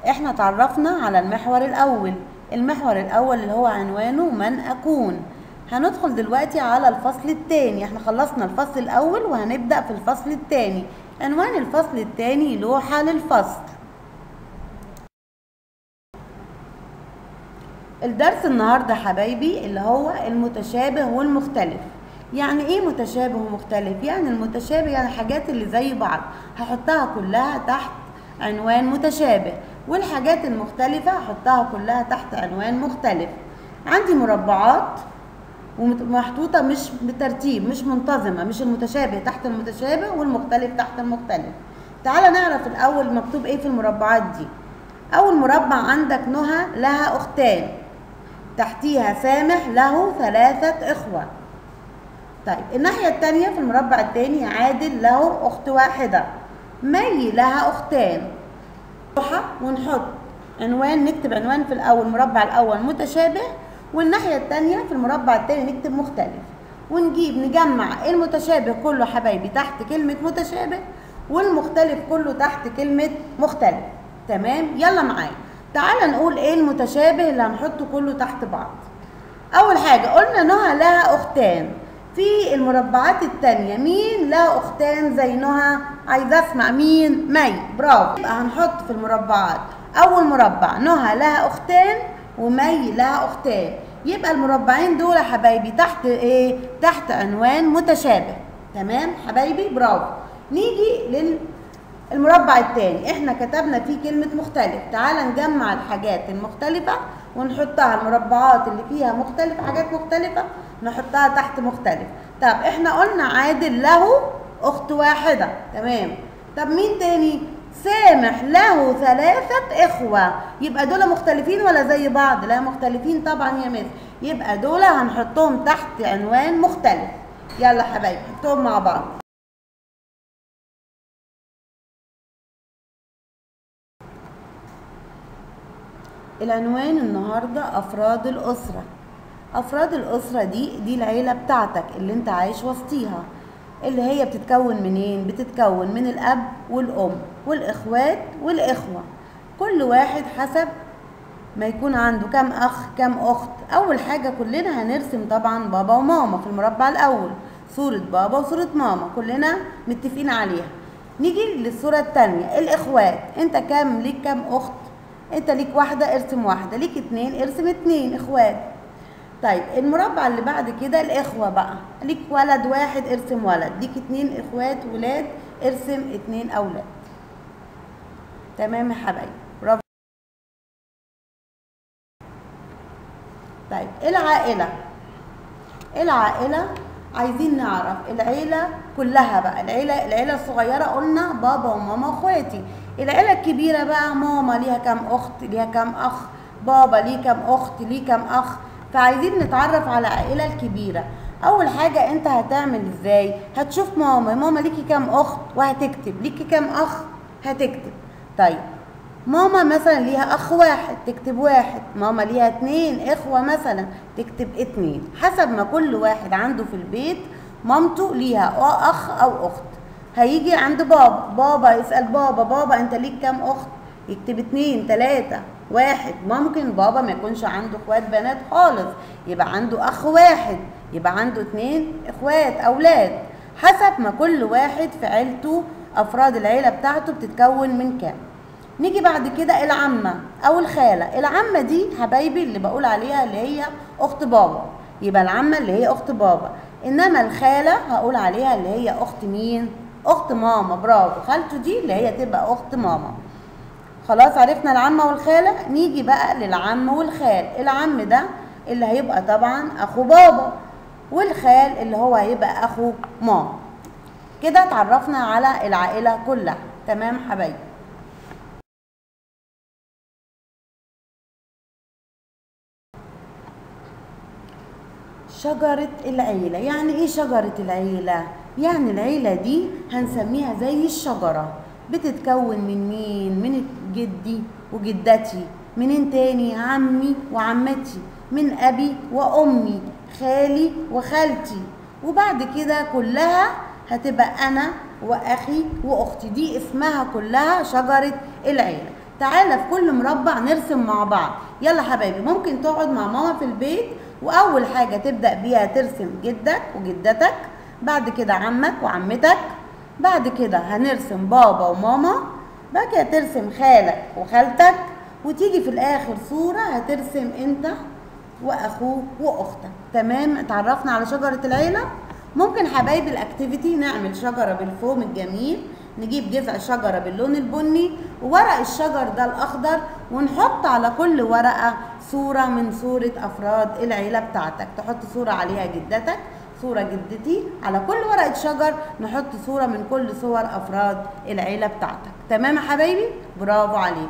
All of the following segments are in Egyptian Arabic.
احنا تعرفنا على المحور الاول المحور الاول اللي هو عنوانه من اكون هندخل دلوقتي على الفصل الثاني احنا خلصنا الفصل الاول وهنبدا في الفصل الثاني عنوان الفصل الثاني لوحه للفصل الدرس النهارده حبايبي اللي هو المتشابه والمختلف يعني ايه متشابه ومختلف يعني المتشابه يعني الحاجات اللي زي بعض هحطها كلها تحت عنوان متشابه والحاجات المختلفة هحطها كلها تحت عنوان مختلف عندي مربعات ومحطوطة مش بترتيب مش منتظمة مش المتشابه تحت المتشابه والمختلف تحت المختلف تعالى نعرف الأول مكتوب ايه في المربعات دي أول مربع عندك نهى لها أختان تحتيها سامح له ثلاثة إخوة طيب الناحية التانية في المربع التاني عادل له أخت واحدة مي لها أختان ونحط عنوان نكتب عنوان في الأول المربع الأول متشابه والناحية التانية في المربع التاني نكتب مختلف ونجيب نجمع المتشابه كله حبايبي تحت كلمة متشابه والمختلف كله تحت كلمة مختلف تمام يلا معايا تعالى نقول ايه المتشابه اللي هنحطه كله تحت بعض اول حاجة قلنا نهى لها اختان في المربعات التانية مين لها اختان زي نهى عايزة اسمع مين مي برافو يبقى هنحط في المربعات اول مربع نهى لها اختان ومي لها اختان يبقى المربعين دول يا حبايبي تحت ايه تحت عنوان متشابه تمام حبايبي برافو نيجي لل المربع الثاني احنا كتبنا فيه كلمة مختلف تعال نجمع الحاجات المختلفة ونحطها المربعات اللي فيها مختلف حاجات مختلفة نحطها تحت مختلف طب احنا قلنا عادل له اخت واحدة تمام طب مين تاني سامح له ثلاثة إخوة يبقى دول مختلفين ولا زي بعض؟ لا مختلفين طبعا يا مس يبقى دول هنحطهم تحت عنوان مختلف يلا حبايبي حطهم مع بعض العنوان النهارده افراد الاسره افراد الاسره دي دي العيله بتاعتك اللي انت عايش وسطيها اللي هي بتتكون منين بتتكون من الاب والام والاخوات والاخوه كل واحد حسب ما يكون عنده كم اخ كم اخت اول حاجه كلنا هنرسم طبعا بابا وماما في المربع الاول صوره بابا وصوره ماما كلنا متفقين عليها نيجي للصوره الثانيه الاخوات انت كام ليك كام اخت انت ليك واحدة ارسم واحدة ليك اتنين ارسم اتنين اخوات طيب المربع اللي بعد كده الاخوة بقى ليك ولد واحد ارسم ولد ليك اتنين اخوات ولاد ارسم اتنين اولاد تمام يا حبايبي برافو طيب العائلة العائلة عايزين نعرف العيلة كلها بقى العيلة العيلة الصغيرة قلنا بابا وماما واخواتي العيلة الكبيرة بقى ماما ليها كام أخت ليها كام أخ بابا ليه كام أخت ليه كام أخ فعايزين نتعرف على العائلة الكبيرة أول حاجة أنت هتعمل إزاي هتشوف ماما ماما ليكي كام أخت وهتكتب ليكي كام أخ هتكتب طيب ماما مثلا ليها أخ واحد تكتب واحد ماما ليها اتنين إخوة مثلا تكتب اتنين حسب ما كل واحد عنده في البيت مامته ليها أخ أو أخت هيجي عند بابا بابا يسأل بابا بابا انت ليك كام اخت يكتب اتنين تلاتة واحد ممكن بابا ما يكونش عنده اخوات بنات خالص يبقى عنده اخ واحد يبقى عنده اتنين اخوات اولاد حسب ما كل واحد في عيلته افراد العيلة بتاعته بتتكون من كام نيجي بعد كده العمة او الخالة العمة دي حبايبي اللي بقول عليها اللي هي اخت بابا يبقى العمة اللي هي اخت بابا انما الخالة هقول عليها اللي هي اخت مين اخت ماما برافو خالته دي اللي هي تبقى اخت ماما خلاص عرفنا العمة والخالة نيجي بقى للعم والخال العم ده اللي هيبقى طبعا اخو بابا والخال اللي هو هيبقى اخو ماما كده اتعرفنا على العائلة كلها تمام حبايبي شجرة العيلة يعني ايه شجرة العيلة يعني العيلة دي هنسميها زي الشجرة بتتكون من مين من جدي وجدتي منين تاني عمي وعمتي من ابي وامي خالي وخالتي وبعد كده كلها هتبقى انا واخي واختي دي اسمها كلها شجرة العيلة تعالى في كل مربع نرسم مع بعض يلا حبايبي ممكن تقعد مع ماما في البيت واول حاجه تبدا بيها ترسم جدك وجدتك بعد كده عمك وعمتك بعد كده هنرسم بابا وماما بعد كده ترسم خالك وخالتك وتيجي في الاخر صوره هترسم انت واخوك واختك تمام اتعرفنا على شجره العيله ممكن حبايبي الاكتيفيتي نعمل شجره بالفوم الجميل نجيب جذع شجره باللون البني وورق الشجر ده الاخضر ونحط على كل ورقه صوره من صوره افراد العيله بتاعتك تحط صوره عليها جدتك صوره جدتي على كل ورقه شجر نحط صوره من كل صور افراد العيله بتاعتك تمام يا حبايبي برافو عليك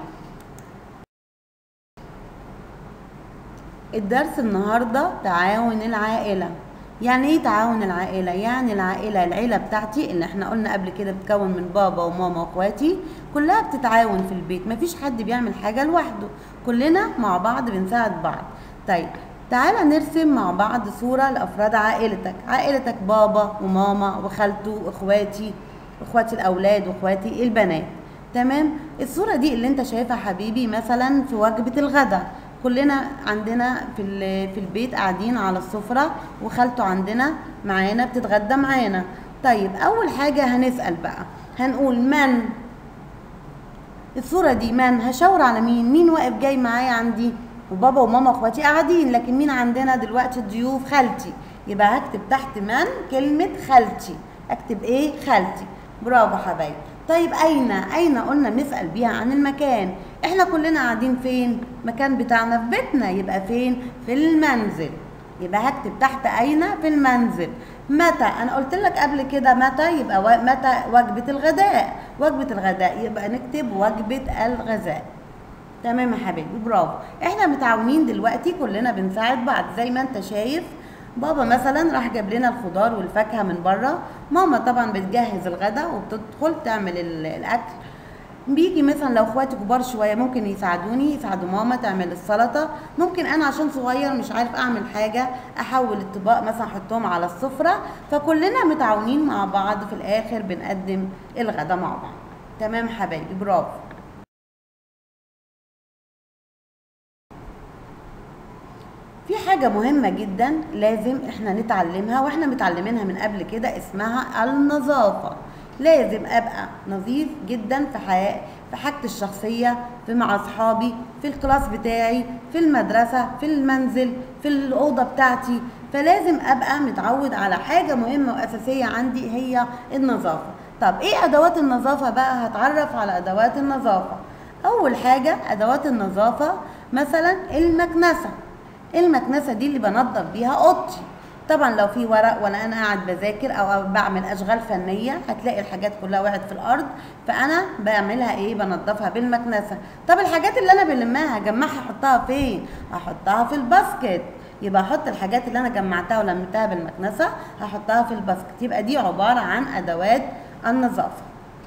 الدرس النهارده تعاون العائله يعني ايه تعاون العائله يعني العائله العيله بتاعتي اللي احنا قلنا قبل كده بتكون من بابا وماما واخواتي كلها بتتعاون في البيت مفيش حد بيعمل حاجه لوحده كلنا مع بعض بنساعد بعض طيب تعالى نرسم مع بعض صورة لأفراد عائلتك عائلتك بابا وماما وخالته واخواتي اخواتي الأولاد واخواتي البنات تمام الصورة دي اللي انت شايفها حبيبي مثلا في وجبة الغداء كلنا عندنا في في البيت قاعدين على السفرة وخالته عندنا معانا بتتغدى معانا طيب أول حاجة هنسأل بقى هنقول من الصورة دي من هشاور على مين مين واقف جاي معايا عندي وبابا وماما واخواتي قاعدين لكن مين عندنا دلوقتي الضيوف خالتي يبقى هكتب تحت من كلمة خالتي اكتب ايه خالتي برافو حبايبي طيب اين اين قلنا نسال بيها عن المكان احنا كلنا قاعدين فين مكان بتاعنا في بيتنا يبقى فين في المنزل يبقى هكتب تحت اين في المنزل متى انا قلت لك قبل كده متى يبقى و... متى وجبه الغداء وجبه الغداء يبقى نكتب وجبه الغذاء تمام يا حبيبي برافو احنا متعاونين دلوقتي كلنا بنساعد بعض زي ما انت شايف بابا مثلا راح جاب لنا الخضار والفاكهه من بره ماما طبعا بتجهز الغدا وبتدخل تعمل الاكل بيجي مثلا لو اخواتي كبار شويه ممكن يساعدوني يساعدوا ماما تعمل السلطه ممكن انا عشان صغير مش عارف اعمل حاجه احول الطباق مثلا احطهم على السفره فكلنا متعاونين مع بعض في الاخر بنقدم الغدا مع بعض تمام حبايبي برافو في حاجة مهمة جدا لازم احنا نتعلمها واحنا متعلمينها من قبل كده اسمها النظافة لازم ابقى نظيف جدا في حياة في حاجتي الشخصية في مع اصحابي في الكلاس بتاعي في المدرسة في المنزل في الأوضة بتاعتي فلازم ابقى متعود على حاجة مهمة وأساسية عندي هي النظافة طب ايه ادوات النظافة بقى هتعرف على ادوات النظافة اول حاجة ادوات النظافة مثلا المكنسة المكنسه دي اللي بنظف بيها اوضتي طبعا لو في ورق وانا انا قاعد بذاكر او بعمل اشغال فنيه هتلاقي الحاجات كلها وقعت في الارض فانا بعملها ايه بنظفها بالمكنسه طب الحاجات اللي انا بلمها هجمعها احطها فين احطها في الباسكت يبقى احط الحاجات اللي انا جمعتها ولمتها بالمكنسه هحطها في الباسكت يبقى دي عباره عن ادوات النظافه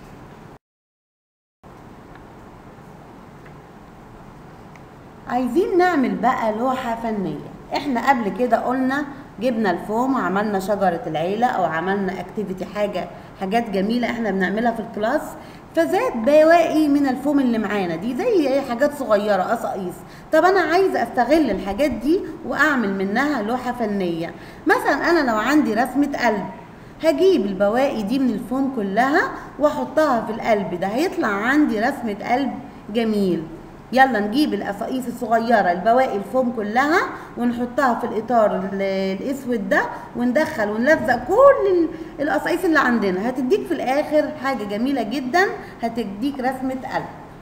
عايزين نعمل بقى لوحة فنية احنا قبل كده قلنا جبنا الفوم وعملنا شجرة العيلة او عملنا اكتيفيتي حاجة حاجات جميلة احنا بنعملها في الكلاس فزاد بواقي من الفوم اللي معانا دي زي اي حاجات صغيرة قصاقيس طب انا عايزة استغل الحاجات دي واعمل منها لوحة فنية مثلا انا لو عندي رسمة قلب هجيب البواقي دي من الفوم كلها واحطها في القلب ده هيطلع عندي رسمة قلب جميل يلا نجيب القصاقيس الصغيره البواقي الفوم كلها ونحطها في الاطار الاسود ده وندخل ونلزق كل القصاقيس اللي عندنا هتديك في الاخر حاجه جميله جدا هتديك رسمه قلب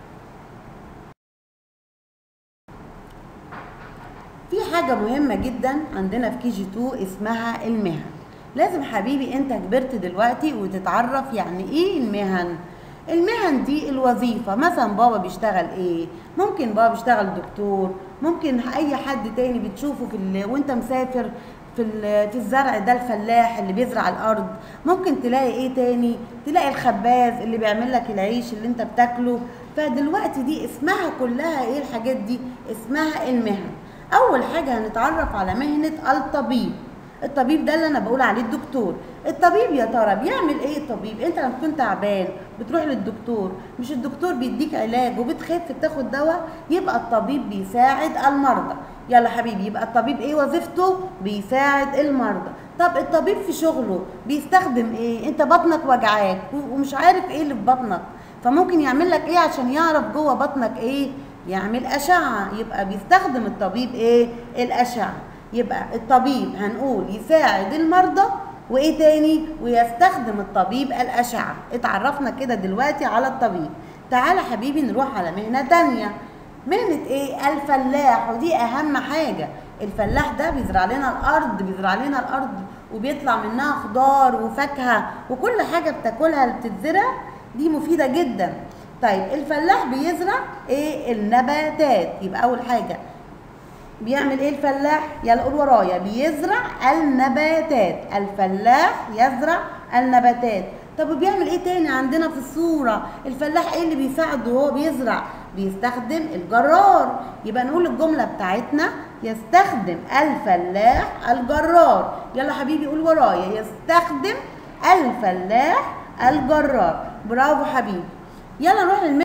في حاجه مهمه جدا عندنا في كي جي 2 اسمها المهن لازم حبيبي انت كبرت دلوقتي وتتعرف يعني ايه المهن المهن دي الوظيفه مثلا بابا بيشتغل ايه ممكن بابا بيشتغل دكتور ممكن اي حد تاني بتشوفه في ال... وانت مسافر في ال... في الزرع ده الفلاح اللي بيزرع الارض ممكن تلاقي ايه تاني تلاقي الخباز اللي بيعمل لك العيش اللي انت بتاكله فدلوقتي دي اسمها كلها ايه الحاجات دي اسمها المهن اول حاجه هنتعرف على مهنه الطبيب الطبيب ده اللي انا بقول عليه الدكتور الطبيب يا ترى بيعمل ايه الطبيب انت لما تكون تعبان بتروح للدكتور مش الدكتور بيديك علاج وبتخف بتاخد دواء يبقى الطبيب بيساعد المرضى يلا حبيبي يبقى الطبيب ايه وظيفته بيساعد المرضى طب الطبيب في شغله بيستخدم ايه انت بطنك وجعاك ومش عارف ايه اللي في بطنك فممكن يعمل لك ايه عشان يعرف جوه بطنك ايه يعمل اشعه يبقى بيستخدم الطبيب ايه الاشعه يبقى الطبيب هنقول يساعد المرضى وايه تاني ويستخدم الطبيب الاشعه اتعرفنا كده دلوقتي على الطبيب تعالى حبيبي نروح على مهنه تانية مهنه ايه الفلاح ودي اهم حاجه الفلاح ده بيزرع لنا الارض بيزرع لنا الارض وبيطلع منها خضار وفاكهه وكل حاجه بتاكلها اللي بتتزرع دي مفيده جدا طيب الفلاح بيزرع ايه النباتات يبقى اول حاجه بيعمل ايه الفلاح يلا قول ورايا بيزرع النباتات الفلاح يزرع النباتات طب وبيعمل ايه تاني عندنا في الصوره الفلاح ايه اللي بيساعده وهو بيزرع بيستخدم الجرار يبقى نقول الجمله بتاعتنا يستخدم الفلاح الجرار يلا حبيبي قول ورايا يستخدم الفلاح الجرار برافو حبيبي يلا نروح للم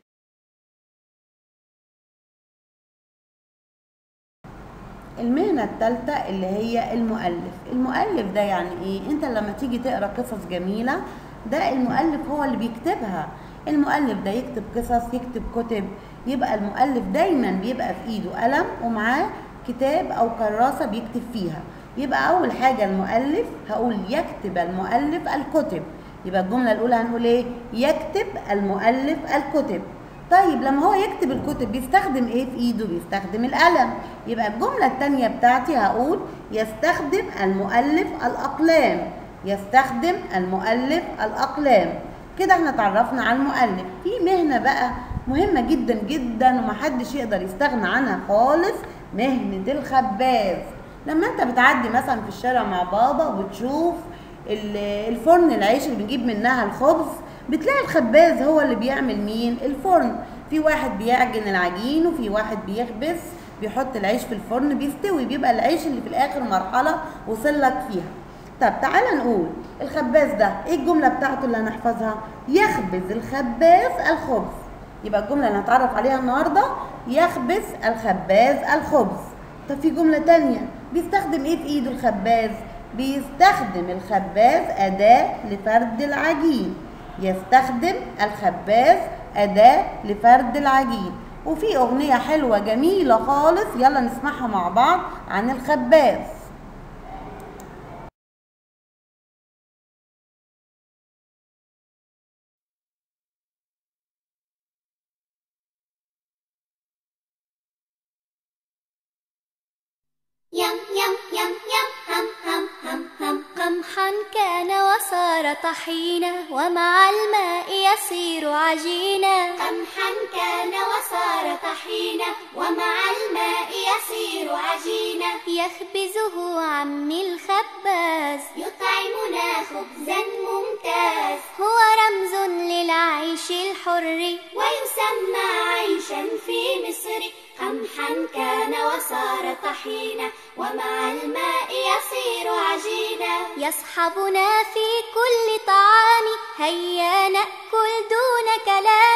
المهنة الثالثة اللي هي المؤلف المؤلف ده يعني ايه انت لما تيجي تقرا قصص جميلة ده المؤلف هو اللي بيكتبها المؤلف ده يكتب قصص يكتب كتب يبقى المؤلف دايما بيبقى في ايده قلم ومعاه كتاب او كراسة بيكتب فيها يبقى اول حاجة المؤلف هقول يكتب المؤلف الكتب يبقى الجملة الأولى هنقول إيه؟ يكتب المؤلف الكتب. طيب لما هو يكتب الكتب بيستخدم إيه في إيده؟ بيستخدم القلم. يبقى الجملة التانية بتاعتي هقول يستخدم المؤلف الأقلام. يستخدم المؤلف الأقلام. كده احنا اتعرفنا على المؤلف. في مهنة بقى مهمة جدا جدا ومحدش يقدر يستغنى عنها خالص مهنة الخباز. لما انت بتعدي مثلا في الشارع مع بابا وبتشوف الفرن العيش اللي بنجيب منها الخبز بتلاقي الخباز هو اللي بيعمل مين الفرن في واحد بيعجن العجين وفي واحد بيخبز بيحط العيش في الفرن بيستوي بيبقى العيش اللي في الاخر مرحله وصل لك فيها طب تعالى نقول الخباز ده ايه الجمله بتاعته اللي هنحفظها يخبز الخباز الخبز يبقى الجمله اللي هنتعرف عليها النهارده يخبز الخباز الخبز طب في جمله تانية بيستخدم ايه في ايده الخباز بيستخدم الخباز أداة لفرد العجين يستخدم الخباز أداة لفرد العجين وفي أغنية حلوة جميلة خالص يلا نسمعها مع بعض عن الخباز يم يم يم يم هم هم هم هم قمحا كان وصار طحينا ومع الماء يصير عجينا قمحا كان وصار طحينا ومع الماء يصير عجينا يخبزه عمي الخباز يطعمنا خبزا ممتاز هو رمز للعيش الحر ويسمى عيشا في مصر قمحا كان وصار طحينا ومع الماء يصير عجينا يصحبنا في كل طعام هيا نأكل دون كلام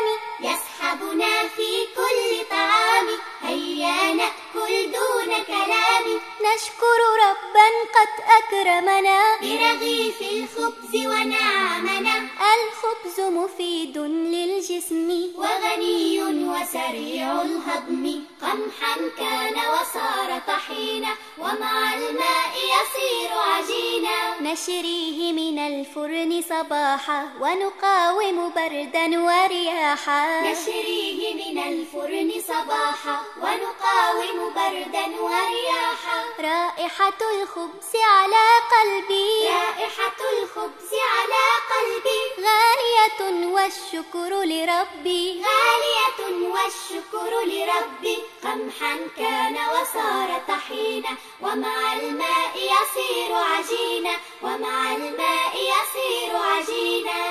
يصحبنا في كل طعام هيا نأكل دون كلام نشكر ربا قد أكرمنا برغيف الخبز ونعمنا الخبز مفيد للجسم وغني وسريع الهضم قمحا كان وصار طحينا ومع الماء يصير عجينا نشريه من الفرن صباحا ونقاوم بردا ورياحا نشريه من الفرن صباحا ونقاوم بردا ورياحا رائحة الخبز على قلبي رائحة الخبز على قلبي غالية والشكر لربي غالية والشكر لربي قمحا كان وصار طحينا ومع الماء يصير عجينا ومع الماء يصير عجينا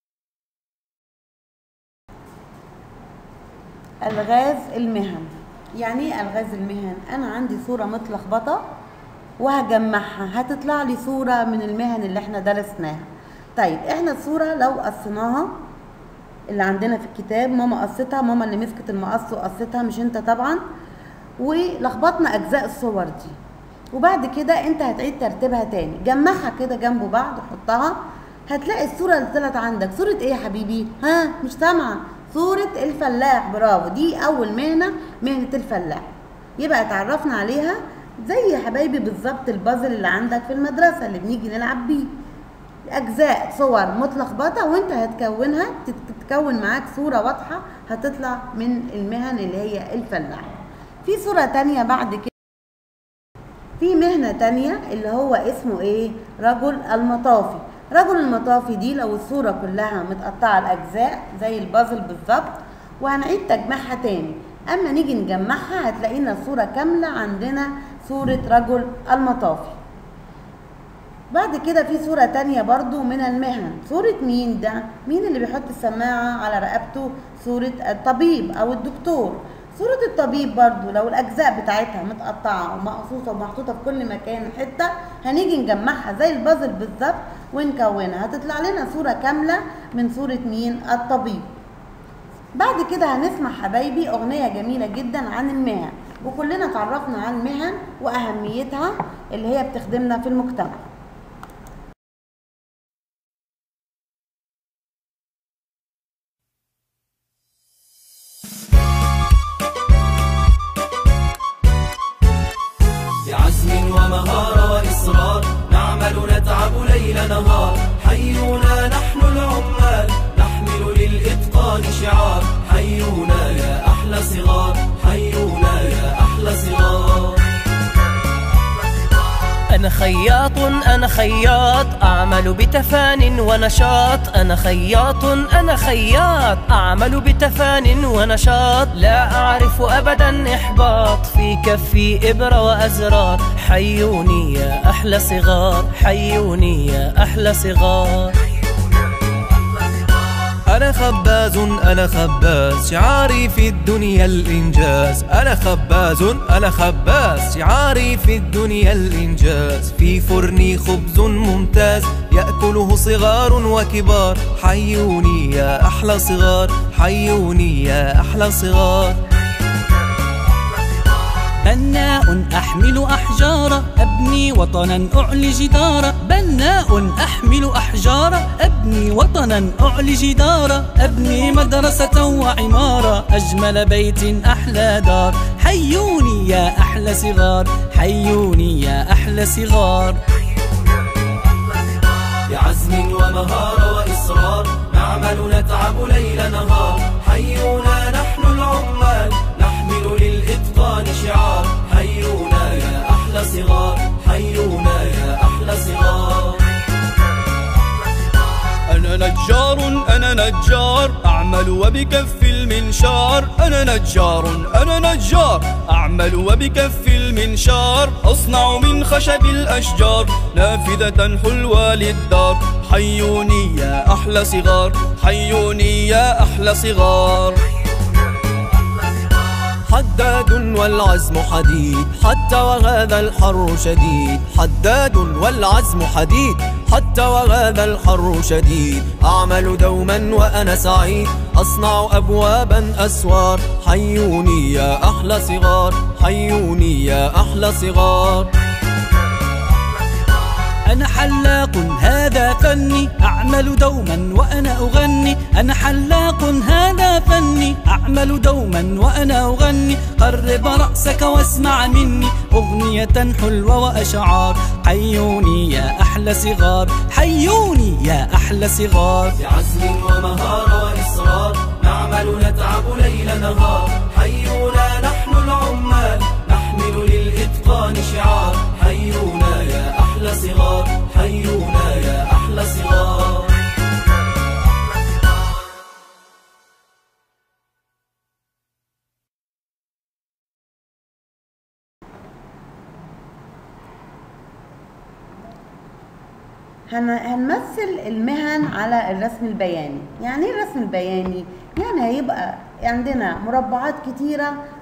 الغاز المهن يعني ايه الغاز المهن انا عندي صوره متلخبطه وهجمعها هتطلع لي صوره من المهن اللي احنا درسناها طيب احنا الصوره لو قصيناها اللي عندنا في الكتاب ماما قصتها ماما اللي مسكت المقص وقصتها مش انت طبعا ولخبطنا اجزاء الصور دي وبعد كده انت هتعيد ترتيبها تاني جمعها كده جنب بعض حطها هتلاقي الصوره اللي طلعت عندك صوره ايه يا حبيبي ها مش سامعه صوره الفلاح برافو دي اول مهنه مهنه الفلاح يبقى اتعرفنا عليها زي يا حبايبي بالظبط البازل اللي عندك في المدرسه اللي بنيجي نلعب بيه اجزاء صور متلخبطه وانت هتكونها تتكون معاك صوره واضحه هتطلع من المهن اللي هي الفلاح في صوره تانية بعد كده في مهنه تانية اللي هو اسمه ايه رجل المطافي رجل المطافي دي لو الصوره كلها متقطعه لاجزاء زي البازل بالظبط وهنعيد تجميعها تاني اما نيجي نجمعها هتلاقينا الصوره كامله عندنا صوره رجل المطافي بعد كده في صورة تانية برضو من المهن صورة مين ده؟ مين اللي بيحط السماعة على رقبته؟ صورة الطبيب أو الدكتور صورة الطبيب برضو لو الأجزاء بتاعتها متقطعة ومقصوصة ومحطوطة في كل مكان حتة هنيجي نجمعها زي البازل بالظبط ونكونها هتطلع لنا صورة كاملة من صورة مين؟ الطبيب بعد كده هنسمع حبايبي أغنية جميلة جدا عن المهن وكلنا اتعرفنا عن المهن وأهميتها اللي هي بتخدمنا في المجتمع بعزم ومهارة وإصرار نعمل نتعب ليل نهار حيونا نحن العمال نحمل للإتقان شعار حيونا يا أحلى صغار حيونا يا أحلى صغار أنا خياط أنا خياط أعمل بتفان ونشاط أنا خياط أنا خياط أعمل بتفان ونشاط لا أعرف أبدا إحباط في كفي إبرة وأزرار حيوني يا أحلى صغار حيوني يا أحلى صغار أنا خباز أنا خباز شعاري في الدنيا الإنجاز أنا خباز أنا خباز شعاري في الدنيا الإنجاز في فرني خبز ممتاز يأكله صغار وكبار حيوني يا أحلى صغار حيوني يا أحلى صغار بناء أحمل أحجارا أبني وطنا أعلي جدارا بناء أحمل أحجارا أبني وطنا أعلي جدارا أبني مدرسة وعمارة أجمل بيت أحلى دار حيوني يا أحلى صغار حيوني يا أحلى صغار بعزم ومهارة وإصرار نعمل نتعب ليل نهار حيونا نحن العمال نحمل للإتقان شعار حيونا يا أحلى صغار حيونا يا أحلى صغار أنا نجار أنا نجار أعمل وبكف المنشار أنا نجار أنا نجار أعمل وبكف المنشار أصنع من خشب الأشجار نافذة حلوة للدار حيوني يا أحلى صغار حيوني يا أحلى صغار حداد والعزم حديد حتى وهذا الحر شديد حداد والعزم حديد حتى وهذا الحر شديد أعمل دوما وأنا سعيد أصنع أبوابا أسوار حيوني يا أحلى صغار حيوني يا أحلى صغار أنا حلاق هذا فني أعمل دوما وأنا أغني أنا حلاق هذا فني أعمل دوما وأنا أغني قرب رأسك واسمع مني أغنية حلوة وأشعار حيوني يا أحلى صغار حيوني يا أحلى صغار بعزم ومهارة وإصرار نعمل نتعب ليل نهار حيونا نحن العمال نحمل للإتقان شعار حيونا يا أحلى صغار حيونا يا أحلى صغار هن... هنمثل المهن على الرسم البياني يعني ايه الرسم البياني يعني هيبقى عندنا مربعات كتيرة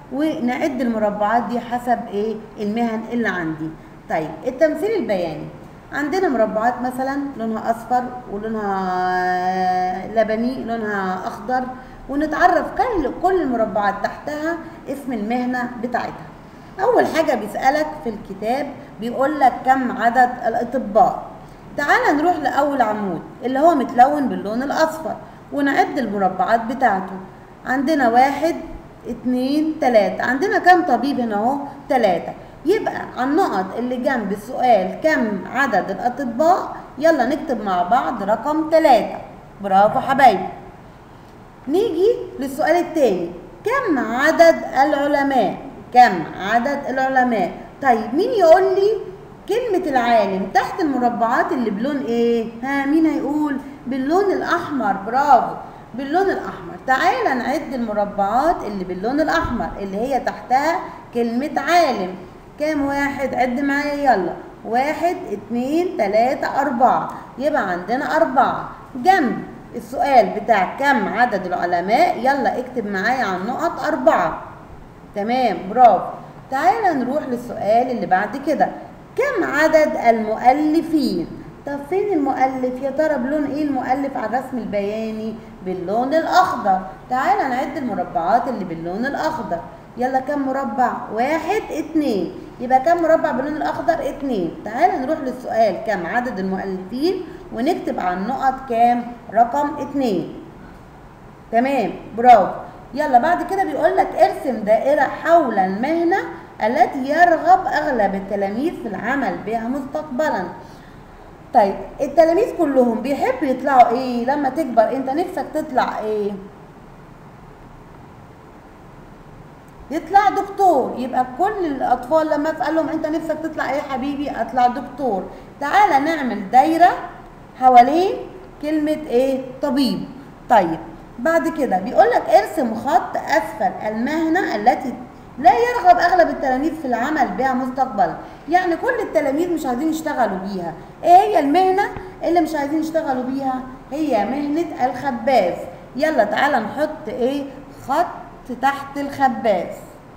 ونعد المربعات دي حسب ايه المهن اللي عندي طيب التمثيل البياني عندنا مربعات مثلا لونها اصفر ولونها لبني لونها اخضر ونتعرف كل كل المربعات تحتها اسم المهنه بتاعتها اول حاجه بيسالك في الكتاب بيقول لك كم عدد الاطباء تعال نروح لاول عمود اللي هو متلون باللون الاصفر ونعد المربعات بتاعته عندنا واحد اتنين تلاتة عندنا كم طبيب هنا اهو تلاتة يبقى على النقط اللي جنب السؤال كم عدد الأطباء يلا نكتب مع بعض رقم تلاتة برافو حبايبي نيجي للسؤال التاني كم عدد العلماء كم عدد العلماء طيب مين يقول لي كلمة العالم تحت المربعات اللي بلون ايه ها مين هيقول باللون الاحمر برافو باللون الاحمر تعالى نعد المربعات اللي باللون الاحمر اللي هي تحتها كلمة عالم كام واحد عد معايا يلا واحد اتنين تلاتة اربعة يبقى عندنا اربعة جنب السؤال بتاع كم عدد العلماء يلا اكتب معايا على النقط اربعة تمام برافو تعالى نروح للسؤال اللي بعد كده كم عدد المؤلفين طب فين المؤلف يا ترى بلون ايه المؤلف على الرسم البياني باللون الاخضر تعالى نعد المربعات اللي باللون الاخضر يلا كم مربع واحد اتنين يبقى كم مربع باللون الاخضر اتنين تعالى نروح للسؤال كم عدد المؤلفين ونكتب على النقط كام رقم اتنين تمام برافو يلا بعد كده بيقول لك ارسم دائرة حول المهنة التي يرغب أغلب التلاميذ في العمل بها مستقبلا طيب التلاميذ كلهم بيحبوا يطلعوا ايه لما تكبر انت نفسك تطلع ايه يطلع دكتور يبقى كل الاطفال لما اسال لهم انت نفسك تطلع ايه يا حبيبي اطلع دكتور تعالى نعمل دايره حوالين كلمه ايه طبيب طيب بعد كده بيقول لك ارسم خط اسفل المهنه التي لا يرغب اغلب التلاميذ في العمل بها مستقبلا يعني كل التلاميذ مش عايزين يشتغلوا بيها ايه هي المهنه اللي مش عايزين يشتغلوا بيها هي مهنه الخباز يلا تعالى نحط ايه خط تحت الخباز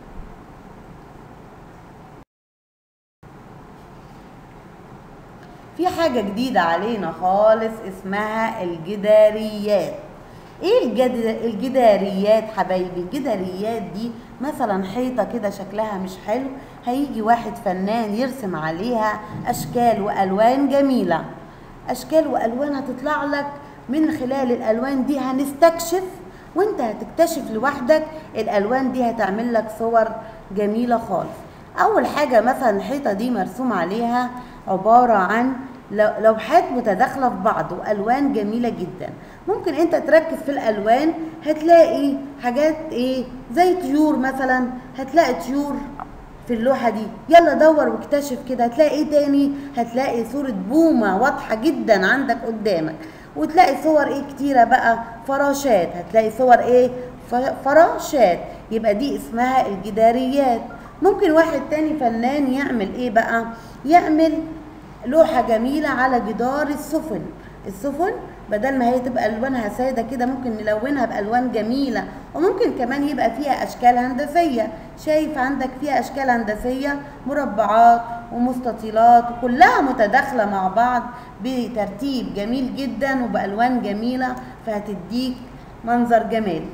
في حاجة جديدة علينا خالص اسمها الجداريات ايه الجد... الجداريات حبايبي الجداريات دي مثلا حيطة كده شكلها مش حلو هيجي واحد فنان يرسم عليها اشكال والوان جميلة اشكال والوان هتطلع لك من خلال الالوان دي هنستكشف وانت هتكتشف لوحدك الالوان دي هتعمل لك صور جميله خالص اول حاجه مثلا الحيطه دي مرسوم عليها عباره عن لوحات متداخله في بعض والوان جميله جدا ممكن انت تركز في الالوان هتلاقي حاجات ايه زي طيور مثلا هتلاقي طيور في اللوحه دي يلا دور واكتشف كده هتلاقي ايه تاني هتلاقي صوره بومه واضحه جدا عندك قدامك وتلاقي صور ايه كتيرة بقى فراشات هتلاقي صور ايه فراشات يبقى دي اسمها الجداريات ممكن واحد تاني فنان يعمل ايه بقى يعمل لوحة جميلة على جدار السفن السفن بدل ما هي تبقى الوانها ساده كده ممكن نلونها بالوان جميله وممكن كمان يبقى فيها اشكال هندسيه شايف عندك فيها اشكال هندسيه مربعات ومستطيلات وكلها متداخله مع بعض بترتيب جميل جدا وبالوان جميله فهتديك منظر جمالي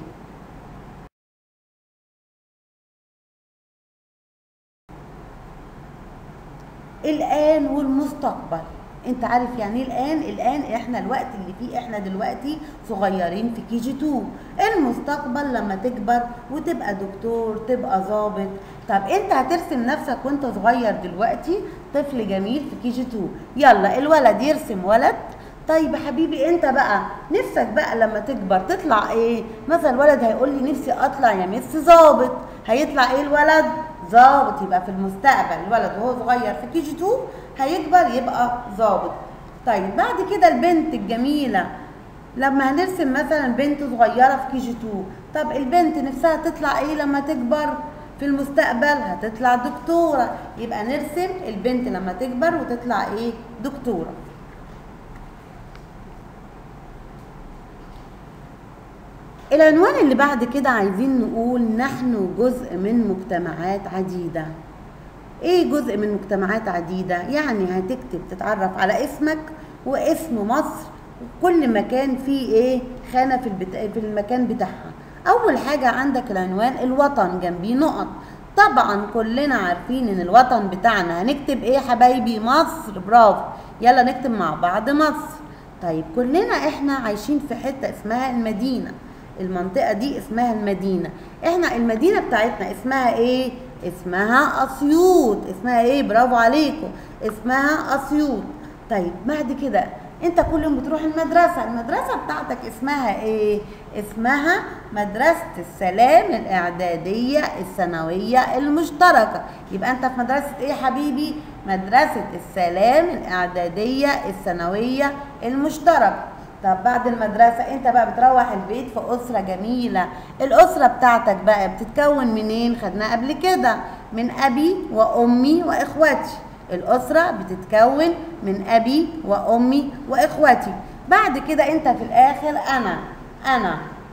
الان والمستقبل انت عارف يعني ايه الان الان احنا الوقت اللي فيه احنا دلوقتي صغيرين في كي جي 2 المستقبل لما تكبر وتبقى دكتور تبقى ظابط طب انت هترسم نفسك وانت صغير دلوقتي طفل جميل في كي جي 2 يلا الولد يرسم ولد طيب يا حبيبي انت بقى نفسك بقى لما تكبر تطلع ايه مثلا الولد هيقول لي نفسي اطلع يا مس ظابط هيطلع ايه الولد ظابط يبقى في المستقبل الولد وهو صغير في كي جي 2 هيكبر يبقى ظابط طيب بعد كده البنت الجميله لما هنرسم مثلا بنت صغيره في كي جي 2 طب البنت نفسها تطلع ايه لما تكبر في المستقبل هتطلع دكتوره يبقى نرسم البنت لما تكبر وتطلع ايه دكتوره العنوان اللي بعد كده عايزين نقول نحن جزء من مجتمعات عديدة ايه جزء من مجتمعات عديدة يعني هتكتب تتعرف على اسمك واسم مصر كل مكان فيه ايه خانة في, البت... في المكان بتاعها اول حاجة عندك العنوان الوطن جنبيه نقط طبعا كلنا عارفين ان الوطن بتاعنا هنكتب ايه يا حبايبي مصر برافو يلا نكتب مع بعض مصر طيب كلنا احنا عايشين في حتة اسمها المدينة المنطقة دي اسمها المدينة احنا المدينة بتاعتنا اسمها ايه اسمها اسيوط اسمها ايه برافو عليكم اسمها اسيوط طيب بعد كده انت كل يوم بتروح المدرسة المدرسة بتاعتك اسمها ايه اسمها مدرسة السلام الاعدادية الثانوية المشتركة يبقى انت في مدرسة ايه يا حبيبي مدرسة السلام الاعدادية الثانوية المشتركة طب بعد المدرسة انت بقى بتروح البيت في أسرة جميلة الأسرة بتاعتك بقى بتتكون منين خدناها قبل كده من أبي وأمي وإخواتي الأسرة بتتكون من أبي وأمي وإخواتي بعد كده انت في الآخر أنا أنا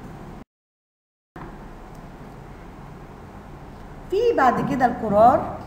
في بعد كده القرار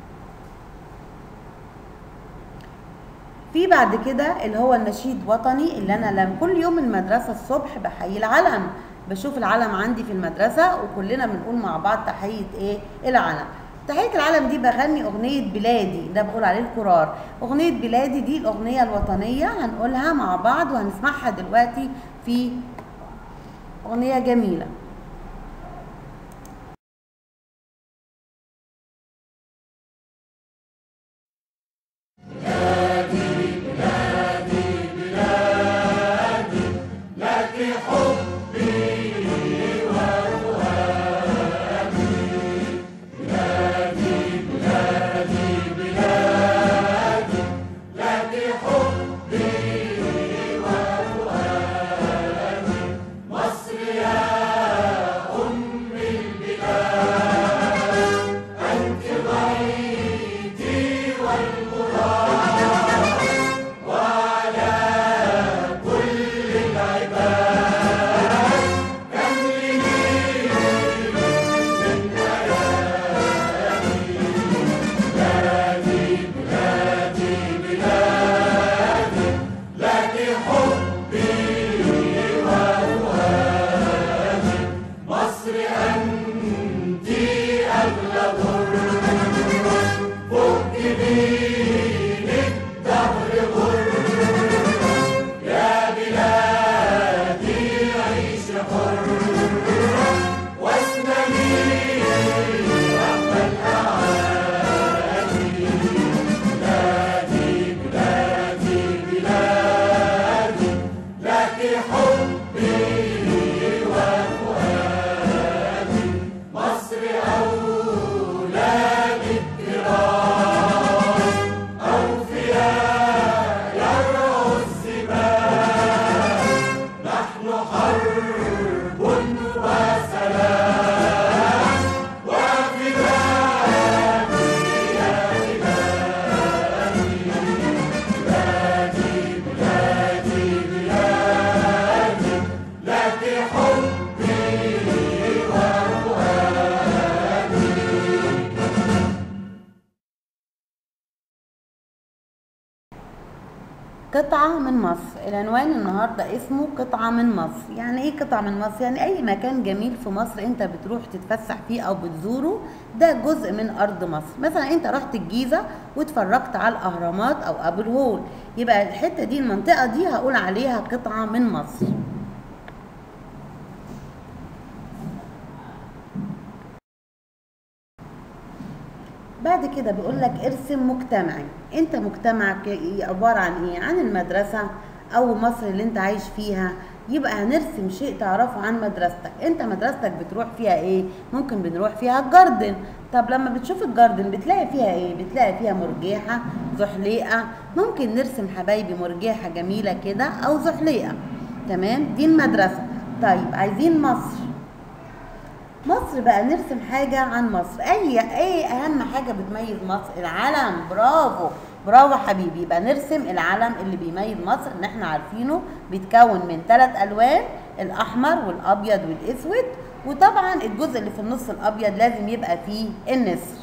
في بعد كده اللي هو النشيد وطني اللي انا لما كل يوم المدرسه الصبح بحيي العلم بشوف العلم عندي في المدرسه وكلنا بنقول مع بعض تحيه ايه العلم تحيه العلم دي بغني اغنيه بلادي ده بقول عليه القرار اغنيه بلادي دي الاغنيه الوطنيه هنقولها مع بعض وهنسمعها دلوقتي في اغنيه جميله قطعة من مصر العنوان النهاردة اسمه قطعة من مصر يعني ايه قطعة من مصر يعني اي مكان جميل في مصر انت بتروح تتفسح فيه او بتزوره ده جزء من ارض مصر مثلا انت رحت الجيزة واتفرجت على الاهرامات او ابو الهول يبقى الحتة دي المنطقة دي هقول عليها قطعة من مصر بعد كده بيقول لك ارسم مجتمعي انت مجتمعك إيه؟ عباره عن ايه عن المدرسه او مصر اللي انت عايش فيها يبقى هنرسم شيء تعرفه عن مدرستك انت مدرستك بتروح فيها ايه ممكن بنروح فيها الجاردن طب لما بتشوف الجاردن بتلاقي فيها ايه بتلاقي فيها مرجيحه زحليقه ممكن نرسم حبايبي مرجيحه جميله كده او زحليقه تمام دي المدرسه طيب عايزين مصر مصر بقى نرسم حاجة عن مصر أي أي أهم حاجة بتميز مصر العلم برافو برافو حبيبي يبقى نرسم العلم اللي بيميز مصر إن إحنا عارفينه بيتكون من ثلاث ألوان الاحمر والابيض والاسود وطبعا الجزء اللي في النص الابيض لازم يبقى فيه النسر